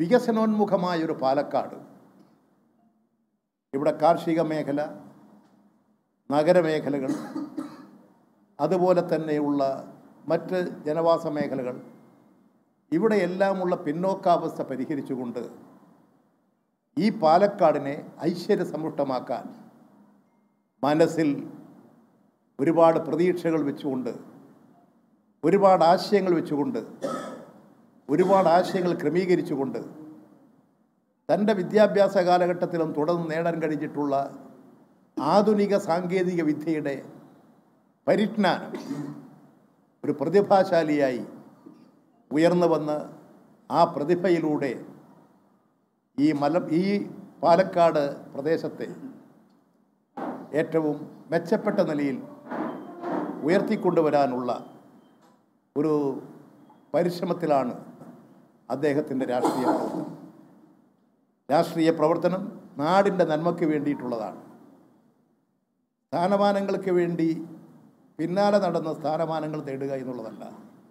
വികസനോന്മുഖമായൊരു പാലക്കാട് ഇവിടെ കാർഷിക മേഖല നഗരമേഖലകൾ അതുപോലെ തന്നെയുള്ള മറ്റ് ജനവാസ മേഖലകൾ ഇവിടെയെല്ലാമുള്ള പിന്നോക്കാവസ്ഥ പരിഹരിച്ചുകൊണ്ട് ഈ പാലക്കാടിനെ ഐശ്വര്യസമ്പുഷ്ടമാക്കാൻ മനസ്സിൽ ഒരുപാട് പ്രതീക്ഷകൾ വെച്ചുകൊണ്ട് ഒരുപാട് ആശയങ്ങൾ വെച്ചുകൊണ്ട് ഒരുപാട് ആശയങ്ങൾ ക്രമീകരിച്ചുകൊണ്ട് തൻ്റെ വിദ്യാഭ്യാസ കാലഘട്ടത്തിലും തുടർന്ന് നേടാൻ കഴിഞ്ഞിട്ടുള്ള ആധുനിക സാങ്കേതിക വിദ്യയുടെ പരിജ്ഞാനം ഒരു പ്രതിഭാശാലിയായി ഉയർന്നു വന്ന് ആ പ്രതിഭയിലൂടെ ഈ മല ഈ പാലക്കാട് പ്രദേശത്തെ ഏറ്റവും മെച്ചപ്പെട്ട നിലയിൽ ഉയർത്തിക്കൊണ്ടുവരാനുള്ള ഒരു പരിശ്രമത്തിലാണ് അദ്ദേഹത്തിൻ്റെ രാഷ്ട്രീയ പ്രവർത്തനം രാഷ്ട്രീയ പ്രവർത്തനം നാടിൻ്റെ നന്മയ്ക്ക് വേണ്ടിയിട്ടുള്ളതാണ് സ്ഥാനമാനങ്ങൾക്ക് വേണ്ടി പിന്നാലെ നടന്ന സ്ഥാനമാനങ്ങൾ നേടുക എന്നുള്ളതല്ല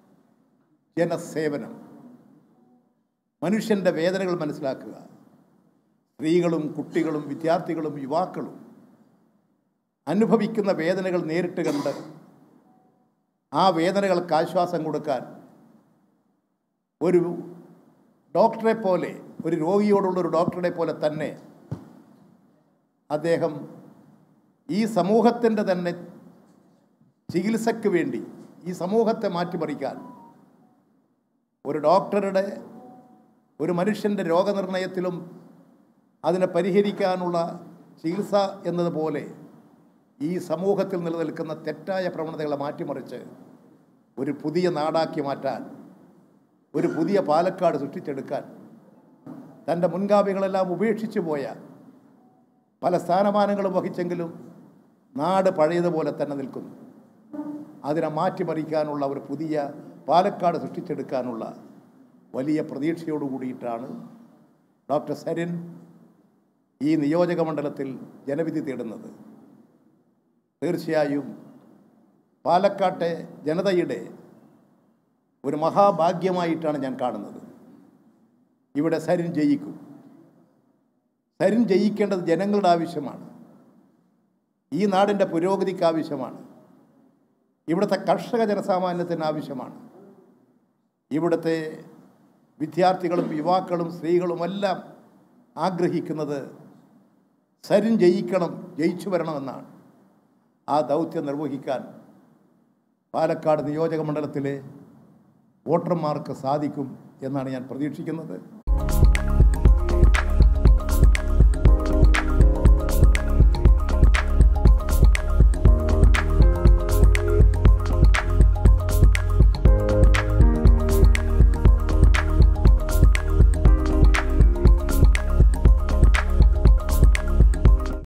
ജനസേവനം മനുഷ്യൻ്റെ വേദനകൾ മനസ്സിലാക്കുക സ്ത്രീകളും കുട്ടികളും വിദ്യാർത്ഥികളും യുവാക്കളും അനുഭവിക്കുന്ന വേദനകൾ നേരിട്ട് കണ്ട് ആ വേദനകൾക്ക് ആശ്വാസം കൊടുക്കാൻ ഒരു ഡോക്ടറെ പോലെ ഒരു രോഗിയോടുള്ള ഒരു ഡോക്ടറെ പോലെ തന്നെ അദ്ദേഹം ഈ സമൂഹത്തിൻ്റെ തന്നെ ചികിത്സയ്ക്ക് വേണ്ടി ഈ സമൂഹത്തെ മാറ്റിമറിക്കാൻ ഒരു ഡോക്ടറുടെ ഒരു മനുഷ്യൻ്റെ രോഗനിർണയത്തിലും അതിനെ പരിഹരിക്കാനുള്ള ചികിത്സ എന്നതുപോലെ ഈ സമൂഹത്തിൽ നിലനിൽക്കുന്ന തെറ്റായ പ്രവണതകളെ മാറ്റിമറിച്ച് ഒരു പുതിയ നാടാക്കി മാറ്റാൻ ഒരു പുതിയ പാലക്കാട് സൃഷ്ടിച്ചെടുക്കാൻ തൻ്റെ മുൻഗാമികളെല്ലാം ഉപേക്ഷിച്ചു പോയ പല സ്ഥാനമാനങ്ങളും വഹിച്ചെങ്കിലും നാട് പഴയതുപോലെ തന്നെ നിൽക്കുന്നു അതിനെ മാറ്റിമറിക്കാനുള്ള ഒരു പുതിയ പാലക്കാട് സൃഷ്ടിച്ചെടുക്കാനുള്ള വലിയ പ്രതീക്ഷയോട് കൂടിയിട്ടാണ് ഡോക്ടർ സരിൻ ഈ നിയോജക മണ്ഡലത്തിൽ ജനവിധി തേടുന്നത് തീർച്ചയായും പാലക്കാട്ടെ ജനതയുടെ ഒരു മഹാഭാഗ്യമായിട്ടാണ് ഞാൻ കാണുന്നത് ഇവിടെ സരിൻ ജയിക്കും സരിൻ ജയിക്കേണ്ടത് ജനങ്ങളുടെ ആവശ്യമാണ് ഈ നാടിൻ്റെ പുരോഗതിക്ക് ആവശ്യമാണ് ഇവിടുത്തെ കർഷക ജനസാമാന്യത്തിന് ആവശ്യമാണ് ഇവിടുത്തെ വിദ്യാർത്ഥികളും യുവാക്കളും സ്ത്രീകളുമെല്ലാം ആഗ്രഹിക്കുന്നത് സരിൻ ജയിക്കണം ജയിച്ചു വരണമെന്നാണ് ആ ദൗത്യം നിർവഹിക്കാൻ പാലക്കാട് നിയോജക മണ്ഡലത്തിലെ വോട്ടർമാർക്ക് സാധിക്കും എന്നാണ് ഞാൻ പ്രതീക്ഷിക്കുന്നത്